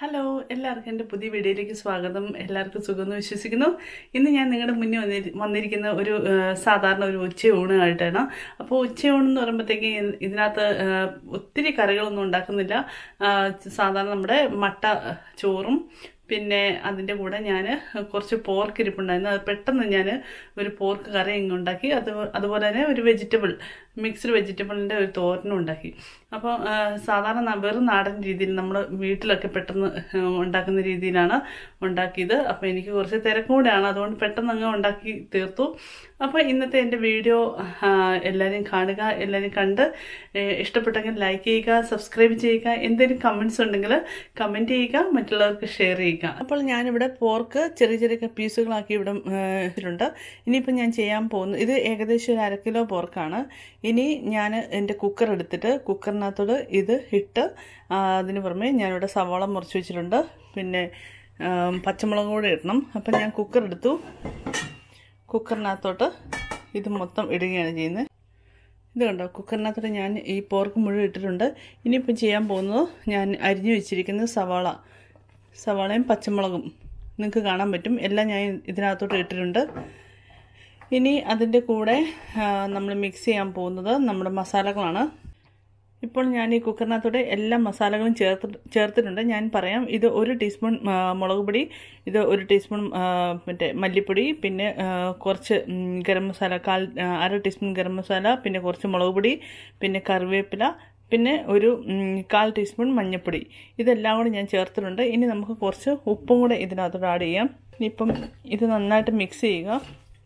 hello എല്ലാവർക്കും എൻ്റെ പുതിയ വീഡിയോയിലേക്ക് സ്വാഗതം എല്ലാവർക്കും സുഖമെന്ന് വിശ്വസിക്കുന്നു ഇന്ന് ഞാൻ നിങ്ങളുടെ മുന്നിൽ വന്നി വന്നിരിക്കുന്ന ഒരു ആ, സാധാരണ ഒരു ഉച്ചയൂണായിട്ടാണ് അപ്പോൾ ഉച്ചയൂണ് എന്ന് പറയുമ്പോഴത്തേക്ക് ഇതിനകത്ത് ആ, ഒത്തിരി കറികളൊന്നും ഉണ്ടാക്കുന്നില്ല ആ, സാധാരണ നമ്മുടെ മട്ട ചോറും പിന്നെ അതിൻ്റെ കൂടെ ഞാൻ കുറച്ച് പോർക്ക് ഇരിപ്പുണ്ടായിരുന്നു അത് പെട്ടെന്ന് ഞാൻ ഒരു പോർക്ക് കറി ഇങ്ങ് ഉണ്ടാക്കി അത് അതുപോലെ തന്നെ ഒരു വെജിറ്റബിൾ മിക്സ്ഡ് വെജിറ്റബിളിൻ്റെ ഒരു തോരനും ഉണ്ടാക്കി അപ്പോൾ ആ, സാധാരണ ന- വെറും നാടൻ രീതിയിൽ നമ്മൾ വീട്ടിലൊക്കെ പെട്ടെന്ന് ആ, ഉണ്ടാക്കുന്ന രീതിയിലാണ് ഉണ്ടാക്കിയത് അപ്പോൾ എനിക്ക് കുറച്ച് തിരക്കും കൂടെയാണ് അതുകൊണ്ട് പെട്ടെന്ന് അങ്ങ് ഉണ്ടാക്കി തീർത്തു അപ്പോൾ ഇന്നത്തെ എൻ്റെ വീഡിയോ ആ, എല്ലാവരും കാണുക എല്ലാവരും കണ്ട് ഏ, ഇഷ്ടപ്പെട്ടെങ്കിൽ ലൈക്ക് ചെയ്യുക സബ്സ്ക്രൈബ് ചെയ്യുക എന്തെങ്കിലും കമൻസ് ഉണ്ടെങ്കിൽ കമൻറ്റ് ചെയ്യുക മറ്റുള്ളവർക്ക് ഷെയർ ചെയ്യുക അപ്പോൾ ഞാനിവിടെ പോർക്ക് ചെറിയ ചെറിയ പീസുകളാക്കി ഇവിടെ ഇട്ടിട്ടുണ്ട് ഇനിയിപ്പോൾ ഞാൻ ചെയ്യാൻ പോകുന്നു ഇത് ഏകദേശം ഒരു അര കിലോ പോർക്കാണ് ഇനി ഞാൻ എൻ്റെ കുക്കർ എടുത്തിട്ട് കുക്കറിനകത്തോട് ഇത് ഇട്ട് ആ, അതിന് പുറമെ ഞാനിവിടെ സവാള മുറിച്ച് വെച്ചിട്ടുണ്ട് പിന്നെ ആ, പച്ചമുളക് കൂടെ ഇടണം അപ്പം ഞാൻ കുക്കർ എടുത്തു കുക്കറിനകത്തോട്ട് ഇത് മൊത്തം ഇടുകയാണ് ചെയ്യുന്നത് ഇത് കണ്ടോ കുക്കറിനകത്തോട്ട് ഞാൻ ഈ പോർക്ക് മുഴുവൻ ഇട്ടിട്ടുണ്ട് ഇനിയിപ്പോൾ ചെയ്യാൻ പോകുന്നത് ഞാൻ അരിഞ്ഞു വെച്ചിരിക്കുന്ന സവാള സവാളയും പച്ചമുളകും നിങ്ങൾക്ക് കാണാൻ പറ്റും എല്ലാം ഞാൻ ഇതിനകത്തോട്ട് ഇട്ടിട്ടുണ്ട് ഇനി അതിൻ്റെ കൂടെ നമ്മൾ മിക്സ് ചെയ്യാൻ പോകുന്നത് നമ്മുടെ മസാലകളാണ് ഇപ്പോൾ ഞാൻ ഈ കുക്കറിനകത്തോടെ എല്ലാ മസാലകളും ചേർത്ത് ചേർത്തിട്ടുണ്ട് ഞാൻ പറയാം ഇത് ഒരു ടീസ്പൂൺ ആ, മുളക് പൊടി ഇത് ഒരു ടീസ്പൂൺ ആ, മറ്റേ മല്ലിപ്പൊടി പിന്നെ ആ, കുറച്ച് ഉം, ഗരം മസാല കാൽ ആ, അര ടീസ്പൂൺ ഗരം മസാല പിന്നെ കുറച്ച് മുളക് പൊടി പിന്നെ കറിവേപ്പില പിന്നെ ഒരു ഉം, കാൽ ടീസ്പൂൺ മഞ്ഞൾപ്പൊടി ഇതെല്ലാം കൂടെ ഞാൻ ചേർത്തിട്ടുണ്ട് ഇനി നമുക്ക് കുറച്ച് ഉപ്പും കൂടെ ഇതിനകത്തോട്ട് ആഡ് ചെയ്യാം ഇനിയിപ്പം ഇത് നന്നായിട്ട് മിക്സ് ചെയ്യുക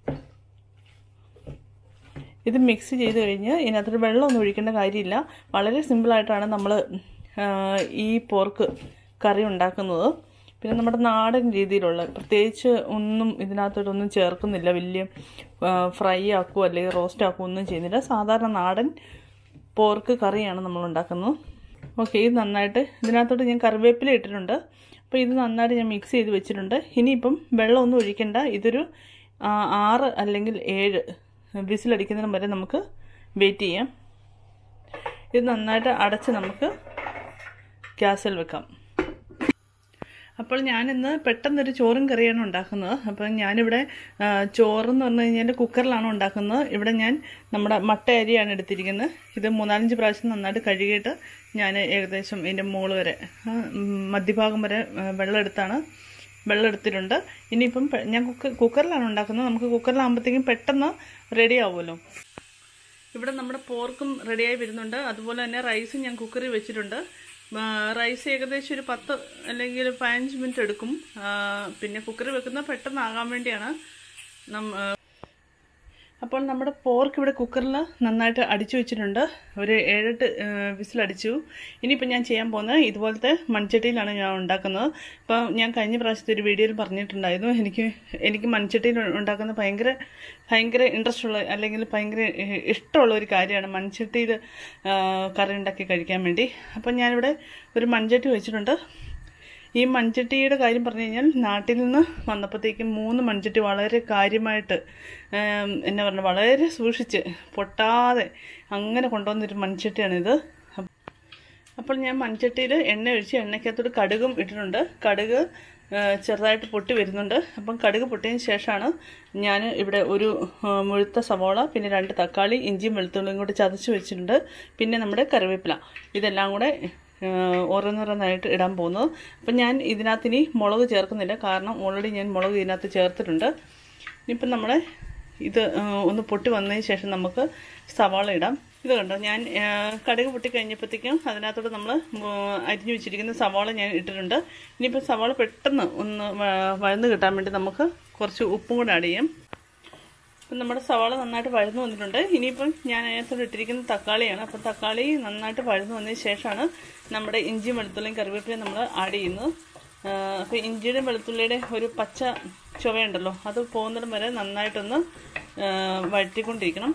ഇത് മിക്സ് ചെയ്ത് കഴിഞ്ഞ് ഇതിനകത്തൊരു വെള്ളമൊന്നും ഒഴിക്കേണ്ട കാര്യമില്ല വളരെ സിമ്പിളായിട്ടാണ് നമ്മൾ ഈ പോർക്ക് കറി ഉണ്ടാക്കുന്നത് പിന്നെ നമ്മുടെ നാടൻ രീതിയിലുള്ള പ്രത്യേകിച്ച് ഒന്നും ഇതിനകത്തോട്ടൊന്നും ചേർക്കുന്നില്ല വലിയ ഫ്രൈ ആക്കുകയോ അല്ലെങ്കിൽ റോസ്റ്റ് ആക്കുകയോ ഒന്നും ചെയ്യുന്നില്ല സാധാരണ നാടൻ പോർക്ക് കറിയാണ് നമ്മൾ ഉണ്ടാക്കുന്നത് ഓക്കെ ഇത് നന്നായിട്ട് ഇതിനകത്തോട്ട് ഞാൻ കറിവേപ്പില ഇട്ടിട്ടുണ്ട് അപ്പോൾ ഇത് നന്നായിട്ട് ഞാൻ മിക്സ് ചെയ്ത് വെച്ചിട്ടുണ്ട് ഇനിയിപ്പം വെള്ളമൊന്നും ഒഴിക്കണ്ട ഇതൊരു ആ, ആറ് അല്ലെങ്കിൽ ഏഴ് വിസിലടിക്കുന്നതിന് വരെ നമുക്ക് വെയിറ്റ് ചെയ്യാം ഇത് നന്നായിട്ട് അടച്ച് നമുക്ക് ഗ്യാസിൽ വെക്കാം അപ്പോൾ ഞാനിന്ന് പെട്ടെന്നൊരു ചോറും കറിയാണ് ഉണ്ടാക്കുന്നത് അപ്പം ഞാനിവിടെ ആ, ചോറെന്ന് പറഞ്ഞു കഴിഞ്ഞാൽ കുക്കറിലാണ് ഉണ്ടാക്കുന്നത് ഇവിടെ ഞാൻ നമ്മുടെ മട്ട അരിയാണ് എടുത്തിരിക്കുന്നത് ഇത് മൂന്നാലഞ്ച് പ്രാവശ്യം നന്നായിട്ട് കഴുകിയിട്ട് ഞാൻ ഏകദേശം ഇതിൻ്റെ മുകൾ വരെ ആ, ഉം, മധ്യഭാഗം വരെ ആ, വെള്ളം എടുത്താണ് വെള്ളം എടുത്തിട്ടുണ്ട് ഇനിയിപ്പം പെ- ഞാൻ കുക്കർ കുക്കറിലാണ് ഉണ്ടാക്കുന്നത് നമുക്ക് കുക്കറിലാകുമ്പോഴത്തേക്കും പെട്ടെന്ന് റെഡി ആവുമല്ലോ ഇവിടെ നമ്മുടെ പോർക്കും റെഡിയായി വരുന്നുണ്ട് അതുപോലെ തന്നെ റൈസും ഞാൻ കുക്കറിൽ വെച്ചിട്ടുണ്ട് ആ, റൈസ് ഏകദേശം ഒരു പത്ത് അല്ലെങ്കിൽ ഒരു പതിനഞ്ച് മിനിറ്റ് എടുക്കും ആ, പിന്നെ കുക്കറിൽ വെക്കുന്ന പെട്ടെന്നാകാൻ വേണ്ടിയാണ് നം- ആ, അപ്പോൾ നമ്മുടെ പോർക്ക് ഇവിടെ കുക്കറിൽ നന്നായിട്ട് അടിച്ചു വെച്ചിട്ടുണ്ട് ഒരു ഏഴെട്ട് വിസിലടിച്ചു ഇനിയിപ്പോൾ ഞാൻ ചെയ്യാൻ പോകുന്നത് ഇതുപോലത്തെ മൺചട്ടിയിലാണ് ഞാൻ ഉണ്ടാക്കുന്നത് അപ്പോൾ ഞാൻ കഴിഞ്ഞ പ്രാവശ്യത്തെ ഒരു വീഡിയോയിൽ പറഞ്ഞിട്ടുണ്ടായിരുന്നു എനിക്ക് എനിക്ക് മൺചട്ടിയിൽ ഉണ്ടാക്കുന്നത് ഭയങ്കര ഭയങ്കര ഇൻട്രസ്റ്റ് ഉള്ള അല്ലെങ്കിൽ ഭയങ്കര ഇ- ഇഷ്ടമുള്ള ഒരു കാര്യമാണ് മൺചട്ടിയിൽ ആ, കറി ഉണ്ടാക്കി കഴിക്കാൻ വേണ്ടി അപ്പോൾ ഞാനിവിടെ ഒരു മൺചട്ടി വെച്ചിട്ടുണ്ട് ഈ മൺചട്ടിയുടെ കാര്യം പറഞ്ഞു കഴിഞ്ഞാൽ നാട്ടിൽ നിന്ന് വന്നപ്പോഴത്തേക്കും മൂന്ന് മൺചട്ടി വളരെ കാര്യമായിട്ട് ഏം, എന്നാ പറഞ്ഞ വളരെ സൂക്ഷിച്ച് പൊട്ടാതെ അങ്ങനെ കൊണ്ടുവന്നൊരു മൺചട്ടിയാണിത് അപ്പ- അപ്പോൾ ഞാൻ മൺചട്ടിയിൽ എണ്ണ ഒഴിച്ച് എണ്ണയ്ക്കകത്തോട്ട് കടുകും ഇട്ടിട്ടുണ്ട് കടുക് ആ, ചെറുതായിട്ട് പൊട്ടി വരുന്നുണ്ട് അപ്പം കടുക് പൊട്ടിയതിന് ശേഷമാണ് ഞാൻ ഇവിടെ ഒരു ആ, മുഴുത്ത സവോള പിന്നെ രണ്ട് തക്കാളി ഇഞ്ചിയും വെളുത്തുള്ളിയും കൂടി ചതച്ച് വെച്ചിട്ടുണ്ട് പിന്നെ നമ്മുടെ കറിവേപ്പില ഇതെല്ലാം കൂടെ ആ, ഓരോന്നോരോന്നായിട്ട് ഇടാൻ പോകുന്നത് അപ്പം ഞാൻ ഇതിനകത്ത് ഇനി മുളക് ചേർക്കുന്നില്ല കാരണം ഓൾറെഡി ഞാൻ മുളക് ഇതിനകത്ത് ചേർത്തിട്ടുണ്ട് ഇനിയിപ്പം നമ്മുടെ ഇത് ആ, ഒന്ന് പൊട്ടി വന്നതിന് ശേഷം നമുക്ക് സവാള ഇടാം ഇത് കണ്ടോ ഞാൻ ആ, കടുക് പൊട്ടി കഴിഞ്ഞപ്പോഴത്തേക്കും അതിനകത്തോട്ട് നമ്മൾ അരിഞ്ഞു വെച്ചിരിക്കുന്ന സവാള ഞാൻ ഇട്ടിട്ടുണ്ട് ഇനിയിപ്പോൾ സവാള പെട്ടെന്ന് ഒന്ന് വ- വഴന്ന് കിട്ടാൻ വേണ്ടി നമുക്ക് കുറച്ച് ഉപ്പും കൂടെ ആഡ് ചെയ്യാം ഇപ്പം നമ്മുടെ സവാള നന്നായിട്ട് വഴന്നു വന്നിട്ടുണ്ട് ഇനിയിപ്പം ഞാൻ അതിനകത്തോട് ഇട്ടിരിക്കുന്ന തക്കാളിയാണ് അപ്പം തക്കാളി നന്നായിട്ട് വഴന്നു വന്നതിന് ശേഷമാണ് നമ്മുടെ ഇഞ്ചിയും വെളുത്തുള്ളിയും കറിവേപ്പിലയും നമ്മൾ ആഡ് ചെയ്യുന്നത് അപ്പോൾ ഇഞ്ചിയുടെയും വെളുത്തുള്ളിയുടെ ഒരു പച്ച ചുവയുണ്ടല്ലോ അത് പോകുന്നിടം വരെ നന്നായിട്ടൊന്ന് ആ, വഴറ്റിക്കൊണ്ടിരിക്കണം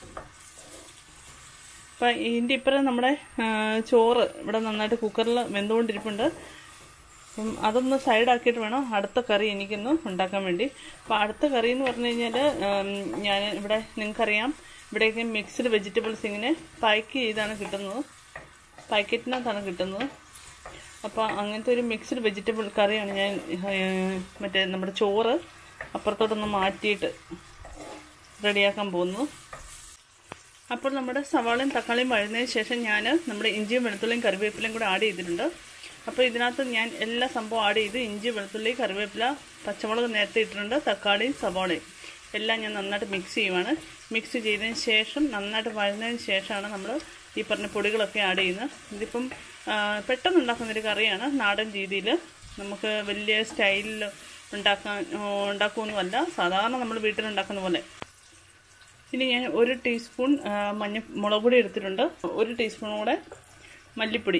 അപ്പം ഇതിൻ്റെ ഇപ്പുറം നമ്മുടെ ആ, ചോറ് ഇവിടെ നന്നായിട്ട് കുക്കറിൽ വെന്തുകൊണ്ടിരിപ്പുണ്ട് അപ്പം അതൊന്ന് സൈഡാക്കിയിട്ട് വേണം അടുത്ത കറി എനിക്കൊന്ന് ഉണ്ടാക്കാൻ വേണ്ടി അപ്പോൾ അടുത്ത കറി എന്ന് പറഞ്ഞു കഴിഞ്ഞാൽ ഞാൻ ഇവിടെ നിങ്ങൾക്കറിയാം ഇവിടെയൊക്കെ മിക്സ്ഡ് വെജിറ്റബിൾസ് ഇങ്ങനെ പാക്ക് ചെയ്താണ് കിട്ടുന്നത് പാക്കറ്റിനകത്താണ് കിട്ടുന്നത് അപ്പോൾ അങ്ങനത്തെ ഒരു മിക്സ്ഡ് വെജിറ്റബിൾ കറിയാണ് ഞാൻ ഏഹ്, മറ്റേ നമ്മുടെ ചോറ് അപ്പുറത്തോട്ടൊന്ന് മാറ്റിയിട്ട് റെഡിയാക്കാൻ പോകുന്നത് അപ്പോൾ നമ്മുടെ സവാളയും തക്കാളിയും വഴുന്നതിന് ശേഷം ഞാൻ നമ്മുടെ ഇഞ്ചിയും വെളുത്തുള്ളിയും കറിവേപ്പിലയും കൂടെ ആഡ് ചെയ്തിട്ടുണ്ട് അപ്പോൾ ഇതിനകത്ത് ഞാൻ എല്ലാ സംഭവം ആഡ് ചെയ്ത് ഇഞ്ചി വെളുത്തുള്ളി കറിവേപ്പില പച്ചമുളക് നേരത്തെ ഇട്ടിട്ടുണ്ട് തക്കാളിയും സവാളയും എല്ലാം ഞാൻ നന്നായിട്ട് മിക്സ് ചെയ്യുവാണ് മിക്സ് ചെയ്തതിന് ശേഷം നന്നായിട്ട് വഴുന്നതിന് ശേഷമാണ് നമ്മൾ ഈ പറഞ്ഞ പൊടികളൊക്കെ ആഡ് ചെയ്യുന്നത് ഇതിപ്പം ആ, പെട്ടെന്ന് ഉണ്ടാക്കുന്നൊരു കറിയാണ് നാടൻ രീതിയിൽ നമുക്ക് വലിയ സ്റ്റൈലിൽ ഉണ്ടാക്കാൻ ഉണ്ടാക്കുമൊന്നുമല്ല സാധാരണ നമ്മൾ വീട്ടിലുണ്ടാക്കുന്ന പോലെ ഇനി ഞാൻ ഒരു ടീസ്പൂൺ ആ, മഞ്ഞ മുളക് പൊടി എടുത്തിട്ടുണ്ട് ഒരു ടീസ്പൂൺ കൂടെ മല്ലിപ്പൊടി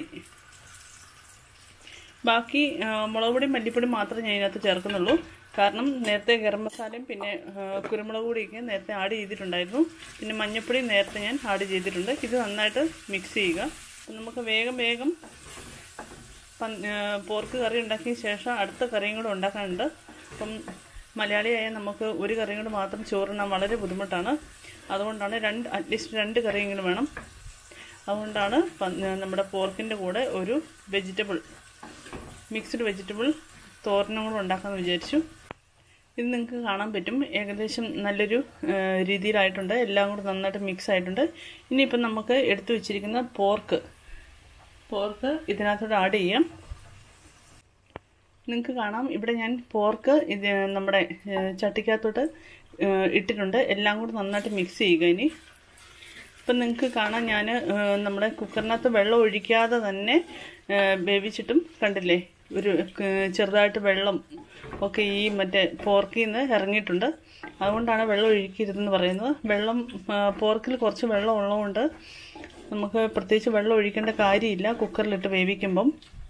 ബാക്കി ആ, മുളക് പൊടി മല്ലിപ്പൊടി മാത്രമേ ഞാൻ ഇതിനകത്ത് ചേർക്കുന്നുള്ളൂ കാരണം നേരത്തെ ഗരം മസാലയും പിന്നെ ആ, കുരുമുളക് പൊടിയൊക്കെ നേരത്തെ ആഡ് ചെയ്തിട്ടുണ്ടായിരുന്നു പിന്നെ മഞ്ഞൾപ്പൊടി നേരത്തെ ഞാൻ ആഡ് ചെയ്തിട്ടുണ്ട് ഇത് നന്നായിട്ട് മിക്സ് ചെയ്യുക അപ്പം നമുക്ക് വേഗം വേഗം പൻ- ആ, പോർക്ക് കറി ഉണ്ടാക്കിയ ശേഷം അടുത്ത കറിയും കൂടെ ഉണ്ടാക്കാനുണ്ട് അപ്പം മലയാളിയായ നമുക്ക് ഒരു കറിയും കൂടെ മാത്രം ചോറിനാൻ വളരെ ബുദ്ധിമുട്ടാണ് അതുകൊണ്ടാണ് രണ്ട് അറ്റ്ലീസ്റ്റ് രണ്ട് കറിയെങ്കിലും വേണം അതുകൊണ്ടാണ് പ- നമ്മുടെ പോർക്കിൻ്റെ കൂടെ ഒരു വെജിറ്റബിൾ മിക്സ്ഡ് വെജിറ്റബിൾ തോരനും കൂടെ ഉണ്ടാക്കാമെന്ന് വിചാരിച്ചു ഇത് നിങ്ങൾക്ക് കാണാൻ പറ്റും ഏകദേശം നല്ലൊരു ആ, രീതിയിലായിട്ടുണ്ട് എല്ലാം കൂടെ നന്നായിട്ട് മിക്സ് ആയിട്ടുണ്ട് ഇനിയിപ്പം നമുക്ക് എടുത്തു വെച്ചിരിക്കുന്ന പോർക്ക് പോർക്ക് ഇതിനകത്തോട്ട് ആഡ് ചെയ്യാം നിങ്ങൾക്ക് കാണാം ഇവിടെ ഞാൻ പോർക്ക് ഇത് നമ്മുടെ ഏ, ചട്ടിക്കകത്തോട്ട് ഏ, ഇട്ടിട്ടുണ്ട് എല്ലാം കൂടെ നന്നായിട്ട് മിക്സ് ചെയ്യുക ഇനി ഇപ്പം നിങ്ങൾക്ക് കാണാം ഞാൻ നമ്മുടെ കുക്കറിനകത്ത് വെള്ളം ഒഴിക്കാതെ തന്നെ ഏ, വേവിച്ചിട്ടും കണ്ടില്ലേ ഒരു ക- ചെറുതായിട്ട് വെള്ളം ഒക്കെ ഈ മറ്റേ പോർക്കിൽ നിന്ന് ഇറങ്ങിയിട്ടുണ്ട് അതുകൊണ്ടാണ് വെള്ളം ഒഴിക്കരുതെന്ന് പറയുന്നത് വെള്ളം ആ, പോർക്കിൽ കുറച്ച് വെള്ളം ഉള്ളതുകൊണ്ട് നമുക്ക് പ്രത്യേകിച്ച് വെള്ളം ഒഴിക്കേണ്ട കാര്യമില്ല കുക്കറിലിട്ട് വേവിക്കുമ്പം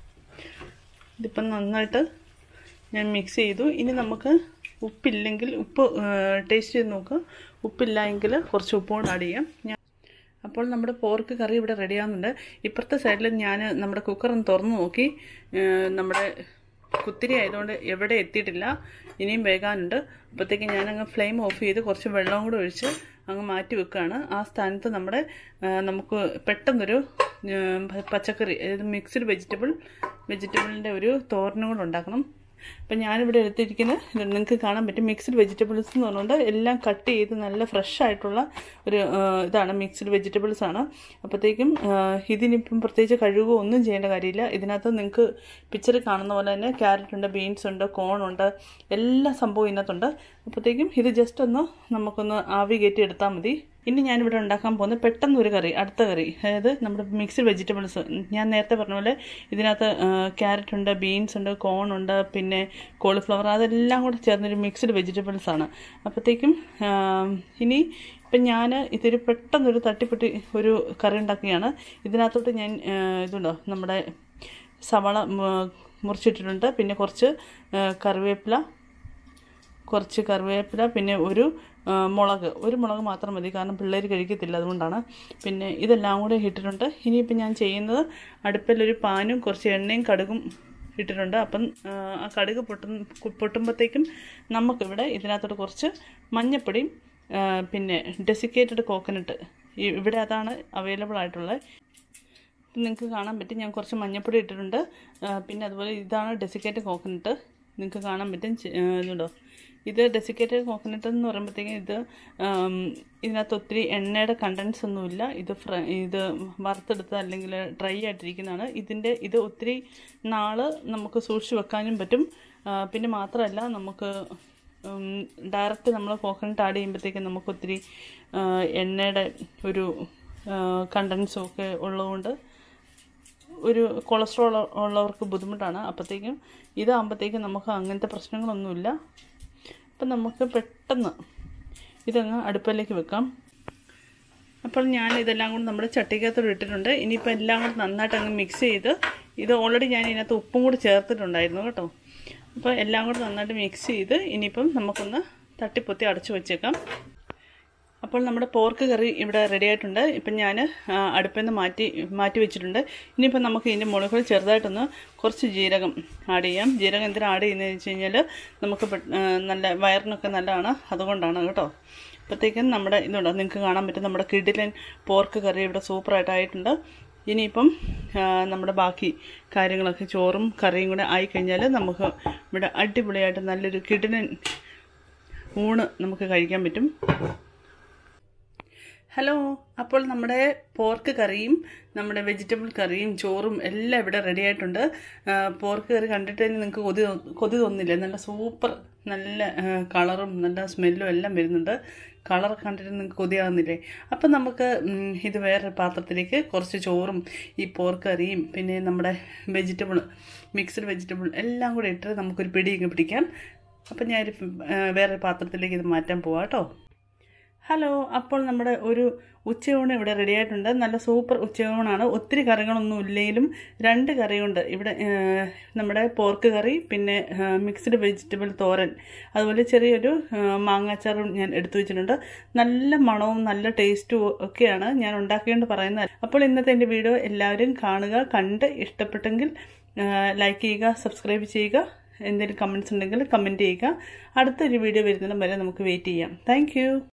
ഇതിപ്പം നന്നായിട്ട് ഞാൻ മിക്സ് ചെയ്തു ഇനി നമുക്ക് ഉപ്പില്ലെങ്കിൽ ഉപ്പ് ടേസ്റ്റ് ചെയ്ത് നോക്കുക ഉപ്പില്ല എങ്കിൽ കുറച്ച് ഉപ്പ് കൂടെ ആഡ് ചെയ്യാം ഞാൻ അപ്പോൾ നമ്മുടെ പോർക്ക് കറി ഇവിടെ റെഡിയാകുന്നുണ്ട് ഇപ്പുറത്തെ സൈഡിൽ ഞാൻ നമ്മുടെ കുക്കർ ഒന്ന് തുറന്നു നോക്കി ഏഹ് നമ്മുടെ കുത്തിരി ആയതുകൊണ്ട് എവിടെ എത്തിയിട്ടില്ല ഇനിയും വേകാനുണ്ട് അപ്പോഴത്തേക്ക് ഞാനങ്ങ് ഫ്ലെയിം ഓഫ് ചെയ്ത് കുറച്ച് വെള്ളം കൂടെ ഒഴിച്ച് അങ്ങ് മാറ്റി വെക്കുകയാണ് ആ സ്ഥാനത്ത് നമ്മുടെ ആ, നമുക്ക് പെട്ടെന്നൊരു ആ, പച്ചക്കറി അതായത് മിക്സ്ഡ് വെജിറ്റബിൾ വെജിറ്റബിളിൻ്റെ ഒരു തോരനും കൂടെ ഉണ്ടാക്കണം അപ്പം ഞാനിവിടെ എടുത്തിരിക്കുന്ന ഇത് നിങ്ങൾക്ക് കാണാൻ പറ്റും മിക്സ്ഡ് വെജിറ്റബിൾസ് എന്ന് പറഞ്ഞുകൊണ്ട് എല്ലാം കട്ട് ചെയ്ത് നല്ല ഫ്രഷ് ആയിട്ടുള്ള ഒരു ആ, ഇതാണ് മിക്സ്ഡ് വെജിറ്റബിൾസ് ആണ് അപ്പോഴത്തേക്കും ആ, ഇതിനിപ്പം പ്രത്യേകിച്ച് കഴുകുകയോ ഒന്നും ചെയ്യേണ്ട കാര്യമില്ല ഇതിനകത്ത് നിങ്ങൾക്ക് പിക്ചറിൽ കാണുന്ന പോലെ തന്നെ ക്യാരറ്റ് ഉണ്ട് ബീൻസ് ഉണ്ട് കോൺ ഉണ്ട് എല്ലാ സംഭവവും ഇതിനകത്തുണ്ട് അപ്പോഴത്തേക്കും ഇത് ജസ്റ്റ് ഒന്ന് നമുക്കൊന്ന് ആവി കയറ്റി എടുത്താൽ മതി ഇനി ഞാനിവിടെ ഉണ്ടാക്കാൻ പോകുന്നത് പെട്ടെന്ന് ഒരു കറി അടുത്ത കറി അതായത് നമ്മുടെ മിക്സ്ഡ് വെജിറ്റബിൾസ് ഞാൻ നേരത്തെ പറഞ്ഞ പോലെ ഇതിനകത്ത് ക്യാരറ്റ് ഉണ്ട് ബീൻസ് ഉണ്ട് കോൺ ഉണ്ട് പിന്നെ കോളിഫ്ലവർ അതെല്ലാം കൂടെ ചേർന്നൊരു മിക്സ്ഡ് വെജിറ്റബിൾസ് ആണ് അപ്പോഴത്തേക്കും ആ, ഇനി ഇപ്പം ഞാൻ ഇതൊരു പെട്ടെന്നൊരു തട്ടിപ്പെട്ടി ഒരു കറി ഉണ്ടാക്കുകയാണ് ഇതിനകത്തോട്ട് ഞാൻ ആ, ഇതുണ്ടോ നമ്മുടെ സവാള മ- മുറിച്ചിട്ടിട്ടുണ്ട് പിന്നെ കുറച്ച് ആ, കറിവേപ്പില കുറച്ച് കറിവേപ്പില പിന്നെ ഒരു ആ, മുളക് ഒരു മുളക് മാത്രം മതി കാരണം പിള്ളേർ കഴിക്കത്തില്ല അതുകൊണ്ടാണ് പിന്നെ ഇതെല്ലാം കൂടെ ഇട്ടിട്ടുണ്ട് ഇനിയിപ്പം ഞാൻ ചെയ്യുന്നത് അടുപ്പിലൊരു പാനും കുറച്ച് എണ്ണയും കടുകും ഇട്ടിട്ടുണ്ട് അപ്പം ആ, ആ കടുക് പൊട്ടുന്ന പൊട്ടുമ്പോഴത്തേക്കും നമുക്കിവിടെ ഇതിനകത്തോട്ട് കുറച്ച് മഞ്ഞപ്പൊടിയും ആ, പിന്നെ ഡെസിക്കേറ്റഡ് കോക്കനട്ട് ഇവിടെ അതാണ് അവൈലബിൾ ആയിട്ടുള്ളത് നിങ്ങൾക്ക് കാണാൻ പറ്റും ഞാൻ കുറച്ച് മഞ്ഞൾപ്പൊടി ഇട്ടിട്ടുണ്ട് ആ, പിന്നെ അതുപോലെ ഇതാണ് ഡെസിക്കേറ്റഡ് കോക്കനട്ട് നിങ്ങൾക്ക് കാണാൻ പറ്റും ചെ- ആ, ഇതുണ്ടോ ഇത് ഡെസിക്കേറ്റഡ് കോക്കനട്ട് എന്ന് പറയുമ്പോഴത്തേക്കും ഇത് ആം, ഇതിനകത്ത് ഒത്തിരി എണ്ണയുടെ കണ്ടൻസ് ഒന്നുമില്ല ഇത് ഫ്ര ഇത് വറുത്തെടുത്ത അല്ലെങ്കിൽ ഡ്രൈ ആയിട്ടിരിക്കുന്നതാണ് ഇതിൻ്റെ ഇത് ഒത്തിരി നാൾ നമുക്ക് സൂക്ഷിച്ച് വെക്കാനും പറ്റും ആ, പിന്നെ മാത്രമല്ല നമുക്ക് ഡയറക്റ്റ് നമ്മൾ കോക്കനട്ട് ആഡ് ചെയ്യുമ്പോഴത്തേക്കും നമുക്ക് ഒത്തിരി ആ, എണ്ണയുടെ ഒരു കണ്ടൻസും ഒക്കെ ഉള്ളതുകൊണ്ട് ഒരു കൊളസ്ട്രോൾ ഉള്ളവർക്ക് ബുദ്ധിമുട്ടാണ് അപ്പോഴത്തേക്കും ഇതാകുമ്പോഴത്തേക്കും നമുക്ക് അങ്ങനത്തെ പ്രശ്നങ്ങളൊന്നുമില്ല അപ്പം നമുക്ക് പെട്ടെന്ന് ഇതങ്ങ് അടുപ്പിലേക്ക് വെക്കാം അപ്പോൾ ഞാൻ ഇതെല്ലാം കൂടി നമ്മുടെ ചട്ടിക്കകത്തോട് ഇട്ടിട്ടുണ്ട് ഇനിയിപ്പോൾ എല്ലാം കൂടി നന്നായിട്ട് അങ്ങ് മിക്സ് ചെയ്ത് ഇത് ഓൾറെഡി ഞാൻ ഇതിനകത്ത് ഉപ്പും കൂടി ചേർത്തിട്ടുണ്ടായിരുന്നു കേട്ടോ അപ്പോൾ എല്ലാം കൂടി നന്നായിട്ട് മിക്സ് ചെയ്ത് ഇനിയിപ്പം നമുക്കൊന്ന് തട്ടിപ്പൊത്തി അടച്ചു വെച്ചേക്കാം അപ്പോൾ നമ്മുടെ പോർക്ക് കറി ഇവിടെ റെഡി ആയിട്ടുണ്ട് ഇപ്പം ഞാൻ അടുപ്പിൽ നിന്ന് മാറ്റി മാറ്റി വെച്ചിട്ടുണ്ട് ഇനിയിപ്പോൾ നമുക്ക് ഇതിൻ്റെ മുകളിൽ ചെറുതായിട്ടൊന്ന് കുറച്ച് ജീരകം ആഡ് ചെയ്യാം ജീരകം എന്തിനാണ് ആഡ് ചെയ്യുന്നതെന്ന് വെച്ച് കഴിഞ്ഞാൽ നമുക്ക് പെ- ആ, നല്ല വയറിനൊക്കെ നല്ലതാണ് അതുകൊണ്ടാണ് കേട്ടോ അപ്പോഴത്തേക്കും നമ്മുടെ ഇതുണ്ടോ നിങ്ങൾക്ക് കാണാൻ പറ്റും നമ്മുടെ കിഡിലൻ പോർക്ക് കറി ഇവിടെ സൂപ്പറായിട്ടായിട്ടുണ്ട് ഇനിയിപ്പം ആ, നമ്മുടെ ബാക്കി കാര്യങ്ങളൊക്കെ ചോറും കറിയും കൂടെ ആയിക്കഴിഞ്ഞാൽ നമുക്ക് ഇവിടെ അടിപൊളിയായിട്ട് നല്ലൊരു കിടിലൻ ഊണ് നമുക്ക് കഴിക്കാൻ പറ്റും ഹലോ അപ്പോൾ നമ്മുടെ പോർക്ക് കറിയും നമ്മുടെ വെജിറ്റബിൾ കറിയും ചോറും എല്ലാം ഇവിടെ റെഡി ആയിട്ടുണ്ട് ആ, പോർക്ക് കറി കണ്ടിട്ട് തന്നെ നിങ്ങൾക്ക് കൊതി തോ- കൊതി തോന്നില്ലേ നല്ല സൂപ്പർ നല്ല ആ, കളറും നല്ല സ്മെല്ലും എല്ലാം വരുന്നുണ്ട് കളർ കണ്ടിട്ട് നിങ്ങൾക്ക് കൊതിയാകുന്നില്ലേ അപ്പം നമുക്ക് ഉം, ഇത് വേറൊരു പാത്രത്തിലേക്ക് കുറച്ച് ചോറും ഈ പോർക്ക് കറിയും പിന്നെ നമ്മുടെ വെജിറ്റബിൾ മിക്സ്ഡ് വെജിറ്റബിൾ എല്ലാം കൂടെ ഇട്ട് നമുക്കൊരു പിടിയൊക്കെ പിടിക്കാം അപ്പം ഞാനൊരു ആ, വേറൊരു പാത്രത്തിലേക്ക് ഇത് മാറ്റാൻ പോവാം കേട്ടോ ഹലോ അപ്പോൾ നമ്മുടെ ഒരു ഉച്ചയൂണ് ഇവിടെ റെഡി ആയിട്ടുണ്ട് നല്ല സൂപ്പർ ഉച്ചയൂണാണ് ഒത്തിരി കറികളൊന്നും ഇല്ലെങ്കിലും രണ്ട് കറിയുണ്ട് ഇവിടെ ഏഹ്, നമ്മുടെ പോർക്ക് കറി പിന്നെ മിക്സ്ഡ് വെജിറ്റബിൾ തോരൻ അതുപോലെ ചെറിയൊരു ഏഹ്, മാങ്ങാച്ചാറും ഞാൻ എടുത്തു വെച്ചിട്ടുണ്ട് നല്ല മണവും നല്ല ടേസ്റ്റും ഒക്കെയാണ് ഞാൻ ഉണ്ടാക്കിയോണ്ട് പറയുന്നത് അപ്പോൾ ഇന്നത്തെ എൻ്റെ വീഡിയോ എല്ലാവരും കാണുക കണ്ട് ഇഷ്ടപ്പെട്ടെങ്കിൽ ലൈക്ക് ചെയ്യുക സബ്സ്ക്രൈബ് ചെയ്യുക എന്തെങ്കിലും കമൻസ് ഉണ്ടെങ്കിൽ കമൻറ്റ് ചെയ്യുക അടുത്തൊരു വീഡിയോ വരുന്നതിനും വരെ നമുക്ക് വെയിറ്റ് ചെയ്യാം താങ്ക്